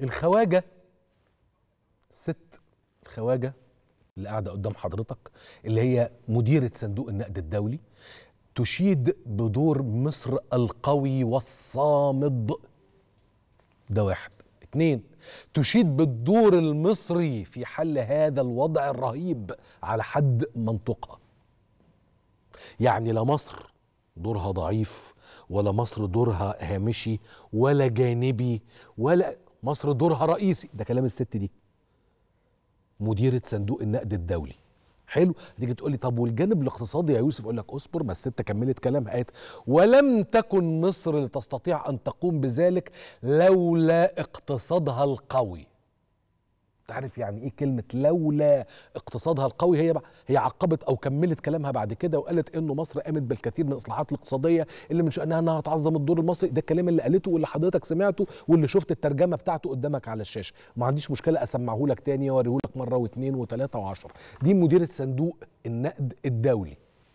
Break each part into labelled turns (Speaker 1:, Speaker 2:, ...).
Speaker 1: الخواجه الست الخواجه اللي قاعده قدام حضرتك اللي هي مديره صندوق النقد الدولي تشيد بدور مصر القوي والصامد ده واحد اتنين تشيد بالدور المصري في حل هذا الوضع الرهيب على حد منطقة يعني لا مصر دورها ضعيف ولا مصر دورها هامشي ولا جانبي ولا مصر دورها رئيسي ده كلام الست دي مديرة صندوق النقد الدولي حلو هتيجي تقول لي طب والجانب الاقتصادي يا يوسف اقول لك اصبر ما الست كملت كلامها قالت ولم تكن مصر لتستطيع ان تقوم بذلك لولا اقتصادها القوي تعرف يعني ايه كلمه لولا اقتصادها القوي هي بقى هي عقبت او كملت كلامها بعد كده وقالت انه مصر قامت بالكثير من الاصلاحات الاقتصاديه اللي من شانها انها تعظم الدور المصري ده الكلام اللي قالته واللي حضرتك سمعته واللي شفت الترجمه بتاعته قدامك على الشاشه ما عنديش مشكله اسمعه لك تاني واوريه لك مره واثنين وثلاثه وعشرة دي مديره صندوق النقد الدولي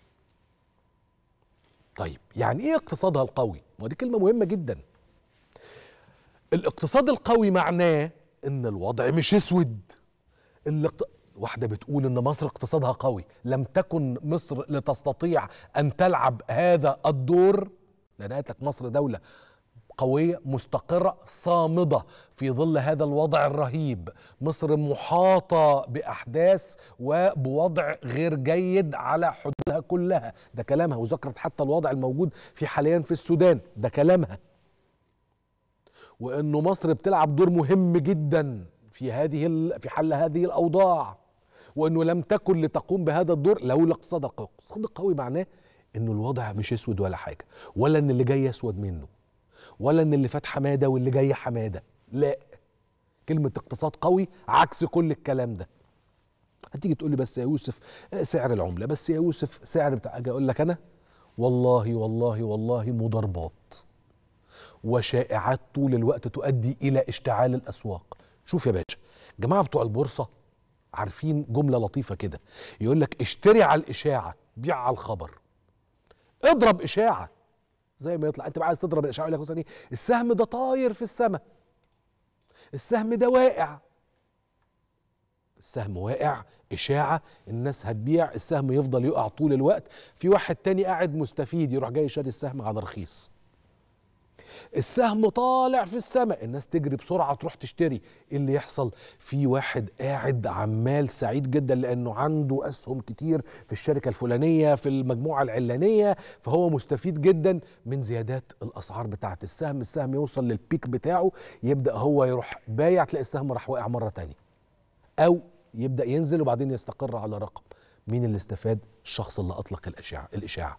Speaker 1: طيب يعني ايه اقتصادها القوي ما دي كلمه مهمه جدا الاقتصاد القوي معناه ان الوضع مش اسود الاقت... واحدة بتقول ان مصر اقتصادها قوي لم تكن مصر لتستطيع ان تلعب هذا الدور لان قالت لك مصر دولة قوية مستقرة صامدة في ظل هذا الوضع الرهيب مصر محاطة بأحداث وبوضع غير جيد على حدودها كلها ده كلامها وذكرت حتى الوضع الموجود في حاليا في السودان ده كلامها وانه مصر بتلعب دور مهم جدا في هذه في حل هذه الاوضاع وانه لم تكن لتقوم بهذا الدور لولا الاقتصاد القوي، الاقتصاد القوي معناه انه الوضع مش اسود ولا حاجه، ولا ان اللي جاي اسود منه، ولا ان اللي فات حماده واللي جاي حماده، لا كلمه اقتصاد قوي عكس كل الكلام ده. هتيجي تقول لي بس يا يوسف سعر العمله، بس يا يوسف سعر بتاع اجي اقول لك انا والله والله والله مضاربات. وشائعات طول الوقت تؤدي الى اشتعال الاسواق شوف يا باشا جماعه بتوع البورصه عارفين جمله لطيفه كده يقول لك اشتري على الاشاعه بيع على الخبر اضرب اشاعه زي ما يطلع انت بقى عايز تضرب الاشاعه يقول لك مثلا ايه السهم ده طاير في السماء السهم ده واقع السهم واقع اشاعه الناس هتبيع السهم يفضل يقع طول الوقت في واحد تاني قاعد مستفيد يروح جاي شاري السهم على رخيص السهم طالع في السماء الناس تجري بسرعة تروح تشتري ايه اللي يحصل في واحد قاعد عمال سعيد جدا لانه عنده اسهم كتير في الشركة الفلانية في المجموعة العلانية فهو مستفيد جدا من زيادات الاسعار بتاعة السهم السهم يوصل للبيك بتاعه يبدأ هو يروح بايع تلاقي السهم راح واقع مرة تانية او يبدأ ينزل وبعدين يستقر على رقم مين اللي استفاد الشخص اللي اطلق الاشاعة الاشاعة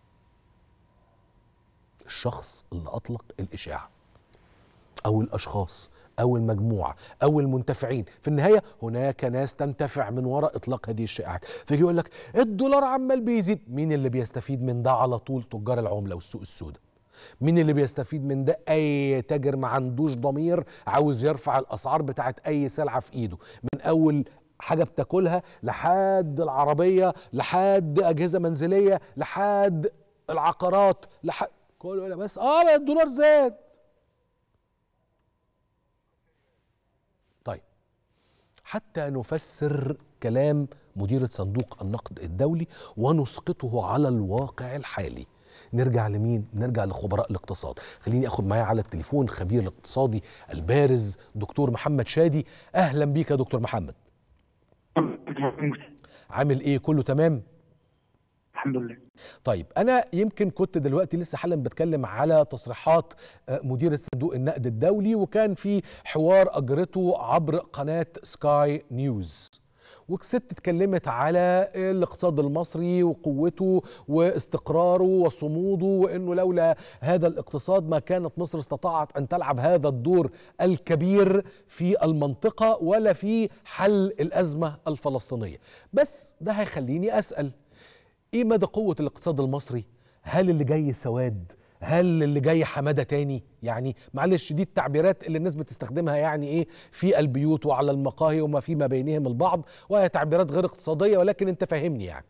Speaker 1: الشخص اللي اطلق الاشاعه او الاشخاص او المجموعه او المنتفعين في النهايه هناك ناس تنتفع من وراء اطلاق هذه الشائعات فيجي يقول لك الدولار عمال بيزيد مين اللي بيستفيد من ده على طول تجار العمله والسوق السوداء مين اللي بيستفيد من ده اي تاجر ما عندوش ضمير عاوز يرفع الاسعار بتاعت اي سلعه في ايده من اول حاجه بتاكلها لحد العربيه لحد اجهزه منزليه لحد العقارات لحد كله يقول بس اه الدولار زاد طيب حتى نفسر كلام مديرة صندوق النقد الدولي ونسقطه على الواقع الحالي نرجع لمين؟ نرجع لخبراء الاقتصاد خليني اخد معايا على التليفون خبير الاقتصادي البارز دكتور محمد شادي اهلا بيك يا دكتور محمد عامل ايه كله تمام؟
Speaker 2: الحمد لله
Speaker 1: طيب انا يمكن كنت دلوقتي لسه حالا بتكلم على تصريحات مديره صندوق النقد الدولي وكان في حوار اجرته عبر قناه سكاي نيوز والست اتكلمت على الاقتصاد المصري وقوته واستقراره وصموده وانه لولا هذا الاقتصاد ما كانت مصر استطاعت ان تلعب هذا الدور الكبير في المنطقه ولا في حل الازمه الفلسطينيه بس ده هيخليني اسال ايه مدى قوة الاقتصاد المصري؟ هل اللي جاي سواد؟ هل اللي جاي حمادة تاني؟ يعني معلش دي التعبيرات اللي الناس بتستخدمها يعني ايه في البيوت وعلى المقاهي وما فيما بينهم البعض وهي تعبيرات غير اقتصادية ولكن انت فاهمني يعني.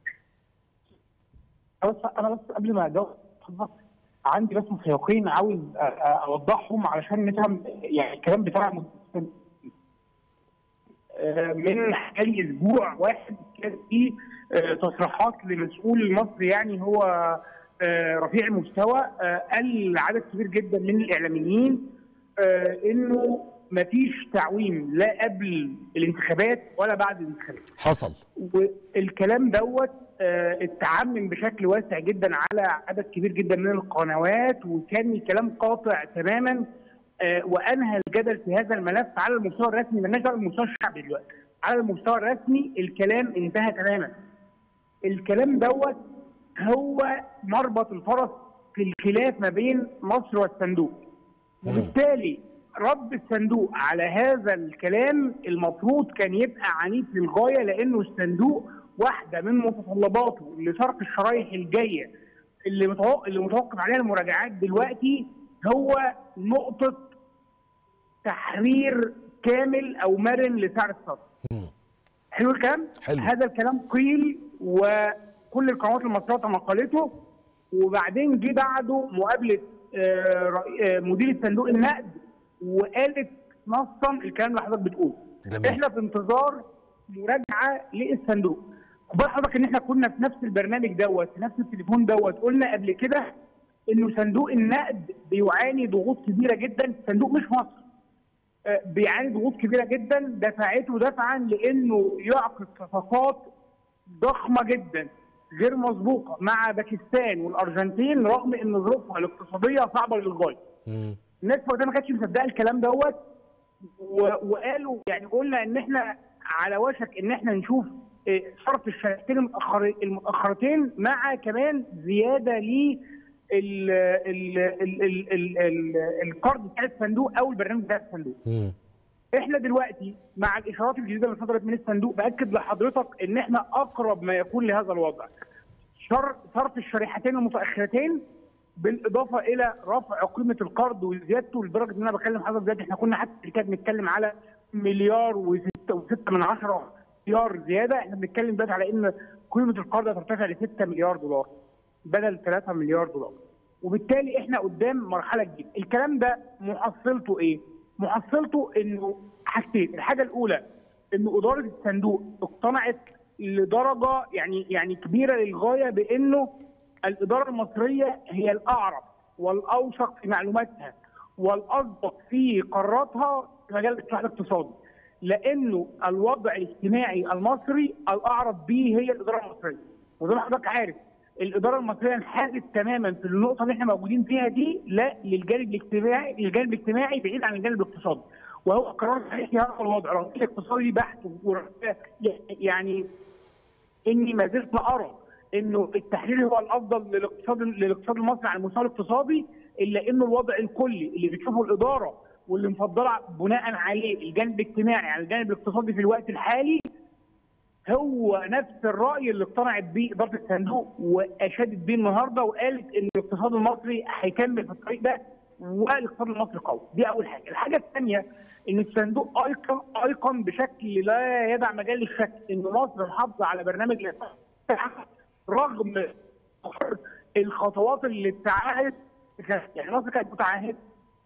Speaker 2: بس انا بس قبل ما اجاوب عندي بس سياقين عاوز اوضحهم علشان نفهم يعني الكلام بتاع آه، من حوالي اسبوع واحد كان في آه، تصريحات لمسؤول مصري يعني هو آه، رفيع المستوى آه، قال لعدد كبير جدا من الاعلاميين آه، انه مفيش تعويم لا قبل الانتخابات ولا بعد الانتخابات
Speaker 1: حصل
Speaker 2: والكلام دوت آه، اتعمم بشكل واسع جدا على عدد كبير جدا من القنوات وكان الكلام قاطع تماما آه، وانهى الجدل في هذا الملف على المستوى الرسمي مالناش دعوه بالمستوى الشعبي دلوقتي على المستوى الرسمي الكلام انتهى تماما الكلام دوت هو مربط الفرس في الخلاف ما بين مصر والصندوق وبالتالي رد الصندوق على هذا الكلام المفروض كان يبقى عنيف للغايه لانه الصندوق واحده من متطلباته لصرف الشرايح الجايه اللي متوقف اللي متوقف عليها المراجعات دلوقتي هو نقطه تحرير كامل او مرن لسعر الصرف.
Speaker 1: مم.
Speaker 2: حلو الكلام؟
Speaker 1: حلو.
Speaker 2: هذا الكلام قيل وكل القنوات المصريه تنقلته وبعدين جه بعده مقابله آه، رئي- آه، مدير صندوق النقد وقالت نصا الكلام اللي حضرتك بتقوله.
Speaker 1: جميل
Speaker 2: احنا في انتظار مراجعه للصندوق. خد بال حضرتك ان احنا كنا في نفس البرنامج دوت في نفس التليفون دوت قلنا قبل كده انه صندوق النقد بيعاني ضغوط كبيره جدا صندوق مش مصر آه، بيعاني ضغوط كبيره جدا دفعته دفعا لانه يعقد صفقات ضخمه جدا غير مسبوقه مع باكستان والارجنتين رغم ان ظروفها الاقتصاديه صعبه للغايه.
Speaker 1: مم.
Speaker 2: الناس وقتها ما كانتش مصدقه الكلام دوت و- وقالوا يعني قلنا ان احنا على وشك ان احنا نشوف إيه، صرف الشركتين المتأخر- المتاخرتين مع كمان زياده ل ال- ال- ال- ال- ال- ال- القرض بتاع الصندوق او البرنامج بتاع الصندوق.
Speaker 1: مم.
Speaker 2: احنا دلوقتي مع الاشارات الجديده اللي صدرت من الصندوق باكد لحضرتك ان احنا اقرب ما يكون لهذا الوضع. شر صرف الشريحتين المتاخرتين بالاضافه الى رفع قيمه القرض وزيادته لدرجه ان انا بكلم حضرتك دلوقتي احنا كنا حتى كده بنتكلم على مليار وستة وستة من عشرة مليار زياده احنا بنتكلم دلوقتي على ان قيمه القرض هترتفع ل 6 مليار دولار بدل 3 مليار دولار وبالتالي احنا قدام مرحله جديده الكلام ده محصلته ايه محصلته انه حاجتين الحاجه الاولى انه اداره الصندوق اقتنعت لدرجه يعني يعني كبيره للغايه بانه الاداره المصريه هي الاعرف والاوثق في معلوماتها والاصدق في قراراتها في مجال الاصلاح الاقتصادي لانه الوضع الاجتماعي المصري الاعرف به هي الاداره المصريه وزي ما حضرتك عارف الاداره المصريه انحازت تماما في النقطه اللي احنا موجودين فيها دي لا للجانب الاجتماعي للجانب الاجتماعي بعيد عن الجانب الاقتصادي وهو قرار صحيح في هذا الوضع رغم الاقتصادي بحت و- يعني اني ما زلت ارى انه التحرير هو الافضل للاقتصاد للاقتصاد المصري على المستوى الاقتصادي الا انه الوضع الكلي اللي بتشوفه الاداره واللي مفضله بناء عليه الجانب الاجتماعي على الجانب الاقتصادي في الوقت الحالي هو نفس الراي اللي اقتنعت بيه اداره الصندوق واشادت بيه النهارده وقالت ان الاقتصاد المصري هيكمل في الطريق ده والاقتصاد المصري قوي دي اول حاجه الحاجه الثانيه ان الصندوق ايقن ايقن بشكل لا يدع مجال للشك ان مصر محافظه على برنامج الإصلاح بتاعها رغم الخطوات اللي اتعهدت يعني مصر كانت متعهده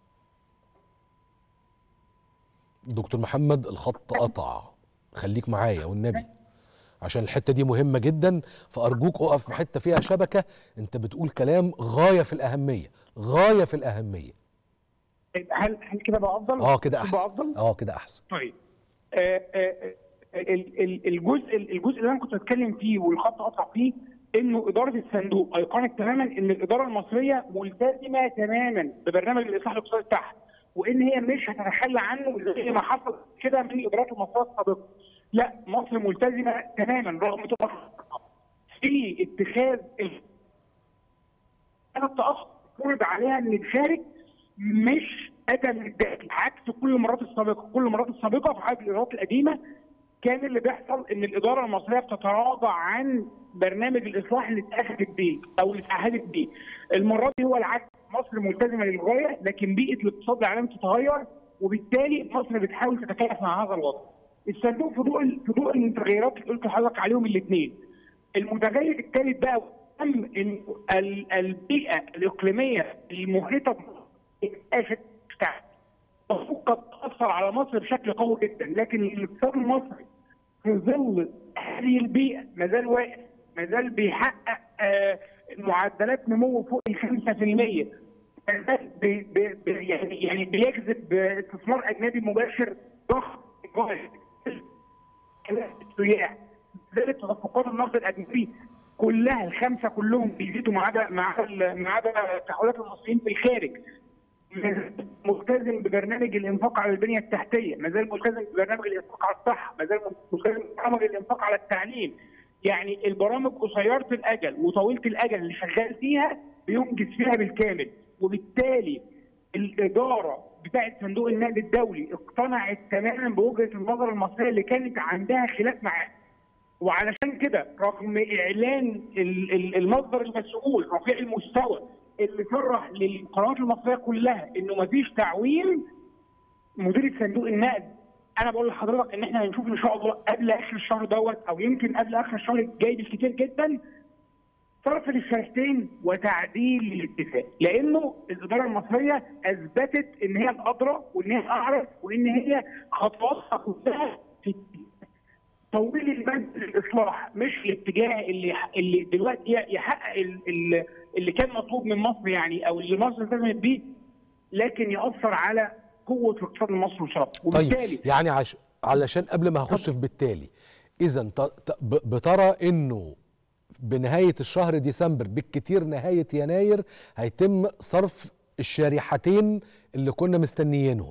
Speaker 1: دكتور محمد الخط قطع خليك معايا والنبي عشان الحته دي مهمه جدا فارجوك اقف في حته فيها شبكه انت بتقول كلام غايه في الاهميه غايه في الاهميه
Speaker 2: هل هل كده بقى افضل؟
Speaker 1: اه كده
Speaker 2: بقى
Speaker 1: احسن
Speaker 2: افضل؟
Speaker 1: اه كده احسن
Speaker 2: طيب آه، آه، ال- ال- الجزء الجزء اللي انا كنت بتكلم فيه والخط قطع فيه انه اداره الصندوق ايقنت تماما ان الاداره المصريه ملتزمه تماما ببرنامج الاصلاح الاقتصادي بتاعها وان هي مش هتتخلى عنه زي ما حصل كده من الادارات المصريه السابقه لا مصر ملتزمه تماما رغم طبعا في اتخاذ ال- انا التاخر فرض عليها ان تشارك مش ادم الداخل عكس كل المرات السابقه كل المرات السابقه في حاله الادارات القديمه كان اللي بيحصل ان الاداره المصريه بتتراجع عن برنامج الاصلاح اللي اتاخدت بيه او اللي اتعهدت بيه. المره دي هو العكس مصر ملتزمه للغايه لكن بيئه الاقتصاد العالمي بتتغير وبالتالي مصر بتحاول تتكيف مع هذا الوضع. الصندوق في ضوء في ضوء المتغيرات اللي قلت لحضرتك عليهم الاثنين. المتغير الثالث بقى تم ان ال- البيئه الاقليميه المحيطه بمصر اتقاشت بتاعت قد تاثر على مصر بشكل قوي جدا لكن الاقتصاد المصري في ظل هذه البيئه ما زال واقف ما زال بيحقق آه، معدلات نمو فوق ال 5% ما زال بي بي بي- يعني يعني بيجذب استثمار اجنبي مباشر ضخم جاهز. السياح زادت تدفقات النقد الاجنبي كلها الخمسه كلهم بيزيدوا ما عدا ما عدا ما عدا تحويلات المصريين في الخارج ملتزم ببرنامج الانفاق على البنيه التحتيه، ما زال ملتزم ببرنامج الانفاق على الصحه، ما زال ملتزم ببرنامج الانفاق على التعليم. يعني البرامج قصيره الاجل وطويله الاجل اللي شغال فيها بينجز فيها بالكامل، وبالتالي الاداره بتاعه صندوق النقد الدولي اقتنعت تماما بوجهه النظر المصريه اللي كانت عندها خلاف معاه. وعلشان كده رغم اعلان ال- ال- المصدر المسؤول رفيع المستوى اللي صرح للقنوات المصريه كلها انه مفيش تعويم مدير صندوق النقد انا بقول لحضرتك ان احنا هنشوف ان شاء الله قبل اخر الشهر دوت او يمكن قبل اخر الشهر الجاي بالكتير جدا صرف للشريحتين وتعديل للاتفاق لانه الاداره المصريه اثبتت ان هي الادرى وان هي اعرف وان هي خطواتها كلها في طويل المدى للاصلاح مش الاتجاه اللي اللي دلوقتي يحقق ال- ال- اللي كان مطلوب من مصر يعني او اللي مصر التزمت بيه لكن ياثر على قوه الاقتصاد المصري وشرطه وبالتالي
Speaker 1: طيب يعني عش... علشان قبل ما هخش في بالتالي اذا ت... ت... ب- بترى انه بنهايه الشهر ديسمبر بالكتير نهايه يناير هيتم صرف الشريحتين اللي كنا مستنيينهم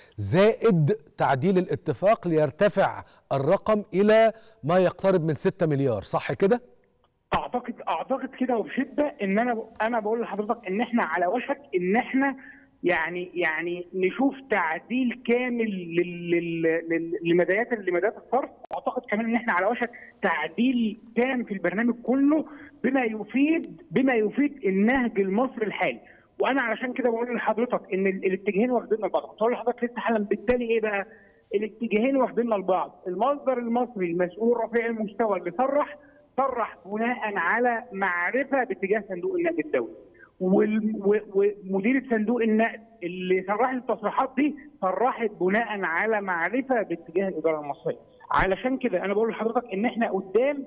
Speaker 1: زائد تعديل الاتفاق ليرتفع الرقم الى ما يقترب من 6 مليار صح كده
Speaker 2: اعتقد اعتقد كده وبشده ان انا انا بقول لحضرتك ان احنا على وشك ان احنا يعني يعني نشوف تعديل كامل لل- لل- لل- لمدايات لمدايات الصرف واعتقد كمان ان احنا على وشك تعديل تام في البرنامج كله بما يفيد بما يفيد النهج المصري الحالي وانا علشان كده بقول لحضرتك ان ال- الاتجاهين واخدين لبعض بقول لحضرتك لسه حالا بالتالي ايه بقى الاتجاهين واخدين لبعض المصدر المصري المسؤول رفيع المستوى اللي صرح صرح بناء على معرفه باتجاه صندوق النقد الدولي وال- و- ومدير صندوق النقد اللي صرح التصريحات دي صرحت بناء على معرفه باتجاه الاداره المصريه علشان كده انا بقول لحضرتك ان احنا قدام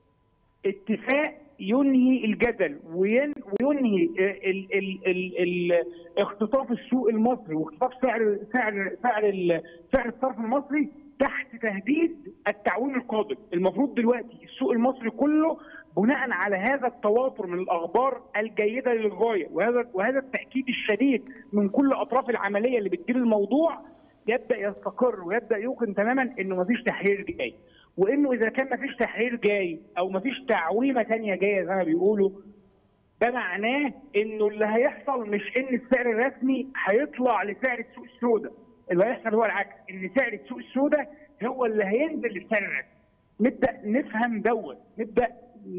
Speaker 2: اتفاق ينهي الجدل وين وينهي ال ال ال ال اختطاف السوق المصري واختطاف سعر سعر سعر ال- سعر الصرف المصري تحت تهديد التعويم القادم، المفروض دلوقتي السوق المصري كله بناء على هذا التواتر من الاخبار الجيده للغايه وهذا وهذا التاكيد الشديد من كل اطراف العمليه اللي بتدير الموضوع يبدا يستقر ويبدا يوقن تماما انه مفيش تحرير جاي وانه اذا كان مفيش تحرير جاي او مفيش تعويمه ثانيه جايه زي ما بيقولوا ده معناه انه اللي هيحصل مش ان السعر الرسمي هيطلع لسعر السوق السوداء اللي هيحصل هو العكس ان سعر السوق السوداء هو اللي هينزل للسعر الرسمي نبدا نفهم دوت نبدا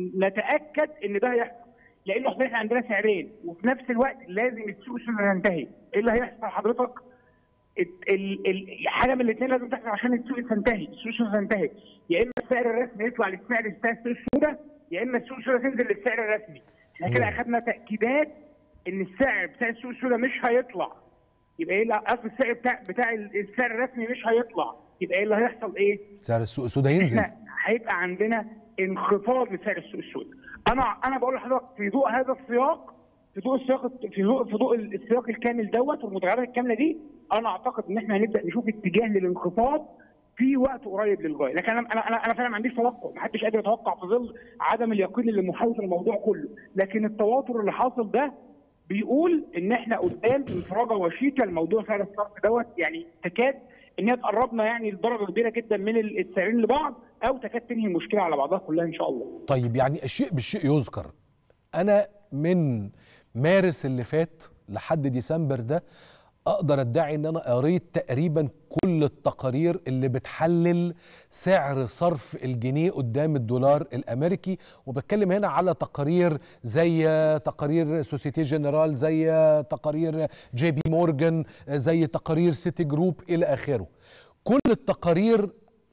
Speaker 2: نتاكد ان ده هيحصل لانه احنا عندنا سعرين وفي نفس الوقت لازم السوق السوداء ينتهي ايه اللي هيحصل حضرتك ال- ال- ال- حاجه من الاثنين لازم تحصل عشان السوق تنتهي، السوق السوداء تنتهي، يا اما السعر الرسمي يطلع للسعر بتاع السوق السوداء يا اما السوق السوداء تنزل للسعر الرسمي. احنا كده
Speaker 1: مم.
Speaker 2: اخذنا تاكيدات ان السعر بتاع السوق السوداء مش هيطلع. يبقى ايه اللي- قصدي السعر بتاع بتاع السعر الرسمي مش هيطلع، يبقى ايه اللي هيحصل ايه؟
Speaker 1: سعر السوق السوداء ينزل
Speaker 2: احنا هيبقى عندنا انخفاض لسعر السوق السوداء. انا انا بقول لحضرتك في ضوء هذا السياق في ضوء السياق في ضوء في ضوء السياق الكامل دوت والمتغيرات الكامله دي انا اعتقد ان احنا هنبدا نشوف اتجاه للانخفاض في وقت قريب للغايه، لكن انا انا انا انا فعلا ما عنديش توقع، ما حدش قادر يتوقع في ظل عدم اليقين اللي محاوط الموضوع كله، لكن التواتر اللي حاصل ده بيقول ان احنا قدام انفراجه وشيكه لموضوع سعر الصرف دوت يعني تكاد ان هي تقربنا يعني لدرجه كبيره جدا من السعرين لبعض او تكاد تنهي المشكله على بعضها كلها ان شاء الله.
Speaker 1: طيب يعني الشيء بالشيء يذكر انا من مارس اللي فات لحد ديسمبر ده اقدر ادعي ان انا قريت تقريبا كل التقارير اللي بتحلل سعر صرف الجنيه قدام الدولار الامريكي وبتكلم هنا على تقارير زي تقارير سوسيتي جنرال زي تقارير جي بي مورجان زي تقارير سيتي جروب الى اخره كل التقارير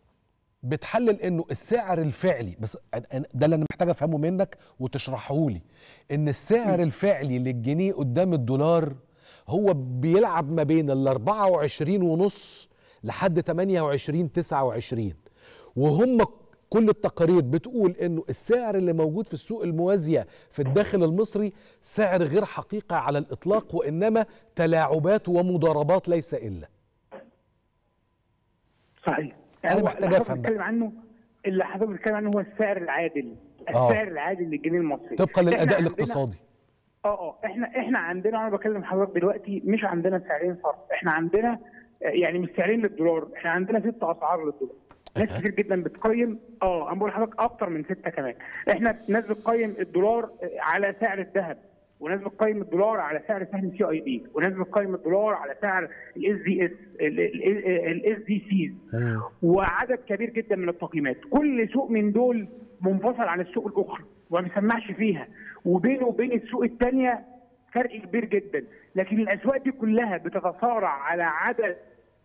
Speaker 1: بتحلل انه السعر الفعلي بس أنا- أنا- ده اللي انا محتاج افهمه منك وتشرحه لي ان السعر الفعلي للجنيه قدام الدولار هو بيلعب ما بين ال 24 ونص لحد 28 29 وهم كل التقارير بتقول انه السعر اللي موجود في السوق الموازيه في الداخل المصري سعر غير حقيقي على الاطلاق وانما تلاعبات ومضاربات ليس الا
Speaker 2: صحيح
Speaker 1: أنا
Speaker 2: هو
Speaker 1: محتاج
Speaker 2: اللي حضرتك
Speaker 1: أفهم بقى.
Speaker 2: بتتكلم عنه اللي حضرتك بتتكلم عنه هو السعر العادل
Speaker 1: آه.
Speaker 2: السعر العادل للجنيه المصري
Speaker 1: طبقا
Speaker 2: إحنا
Speaker 1: للاداء
Speaker 2: عندنا-
Speaker 1: الاقتصادي
Speaker 2: اه اه احنا احنا عندنا انا بكلم حضرتك دلوقتي مش عندنا سعرين صرف احنا عندنا آه، يعني مش سعرين للدولار احنا عندنا ست اسعار للدولار ناس كتير جدا بتقيم اه انا بقول لحضرتك اكتر من سته كمان احنا ناس بتقيم الدولار آه، على سعر الذهب وناس بتقيم الدولار على سعر سهم سي اي بي وناس بتقيم الدولار على سعر الاس دي اس الاس دي سيز وعدد كبير جدا من التقييمات كل سوق من دول منفصل عن السوق الاخرى وما بيسمعش فيها وبينه وبين السوق الثانيه فرق كبير جدا لكن الاسواق دي كلها بتتصارع على عدد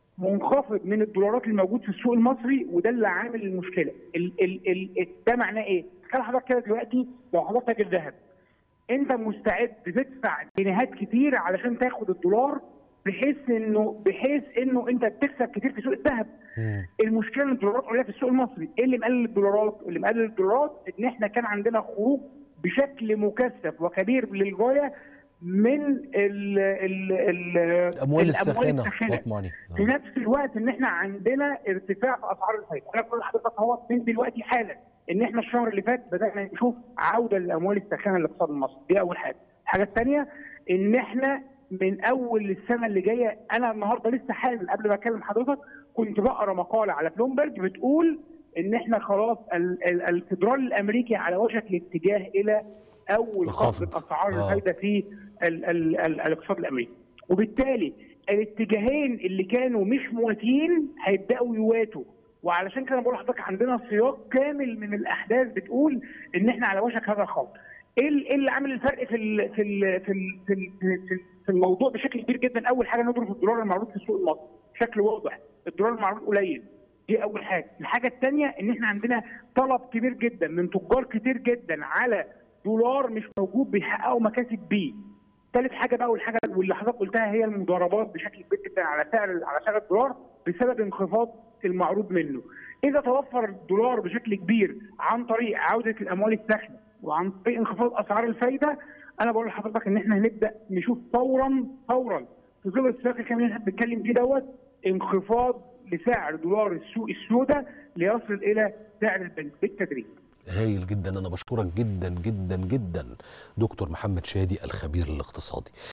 Speaker 2: منخفض من الدولارات الموجود في السوق المصري وده اللي عامل المشكله ال ال ال ده معناه ايه؟ تخيل حضرتك كده دلوقتي لو حضرتك تاجر ذهب انت مستعد تدفع جنيهات كتير علشان تاخد الدولار بحيث انه بحيث انه انت بتكسب كتير في سوق الذهب المشكله ان الدولارات قليله في السوق المصري ايه اللي مقلل الدولارات اللي مقلل الدولارات ان احنا كان عندنا خروج بشكل مكثف وكبير للغايه من ال ال ال
Speaker 1: الاموال الساخنه
Speaker 2: الساخنة.
Speaker 1: hot money.
Speaker 2: في نفس الوقت ان احنا عندنا ارتفاع في اسعار الفايده انا بقول لحضرتك اهو من دلوقتي حالا ان احنا الشهر اللي فات بدانا نشوف عوده للاموال الساخنه للاقتصاد المصري دي اول حاجه الحاجه الثانيه ان احنا من اول السنه اللي جايه انا النهارده لسه حالا قبل ما اكلم حضرتك كنت بقرا مقاله على بلومبرج بتقول ان احنا خلاص ال- ال- الفدرال الامريكي على وشك الاتجاه الى اول
Speaker 1: الخفض.
Speaker 2: خفض اسعار
Speaker 1: آه.
Speaker 2: الفايده في ال ال ال الاقتصاد الامريكي وبالتالي الاتجاهين اللي كانوا مش مواتين هيبداوا يواتوا وعلشان كده بقول لحضرتك عندنا سياق كامل من الاحداث بتقول ان احنا على وشك هذا الخوض ايه ال- إيه اللي عامل الفرق في ال في ال في ال في, ال في, ال في الموضوع بشكل كبير جدا اول حاجه ندرس الدولار المعروض في السوق المصري بشكل واضح الدولار المعروض قليل دي اول حاجه الحاجه الثانيه ان احنا عندنا طلب كبير جدا من تجار كتير جدا على دولار مش موجود بيحققوا مكاسب بيه ثالث حاجه بقى والحاجه واللي حضرتك قلتها هي المضاربات بشكل كبير جدا على سعر على سعر الدولار بسبب انخفاض المعروض منه. اذا توفر الدولار بشكل كبير عن طريق عوده الاموال الساخنه وعن طريق انخفاض اسعار الفايده انا بقول لحضرتك ان احنا هنبدا نشوف فورا فورا في ظل السياق اللي كمان احنا بنتكلم فيه دوت انخفاض لسعر دولار السوق السوداء ليصل الى سعر البنك بالتدريج.
Speaker 1: هايل جدا انا بشكرك جدا جدا جدا دكتور محمد شادي الخبير الاقتصادي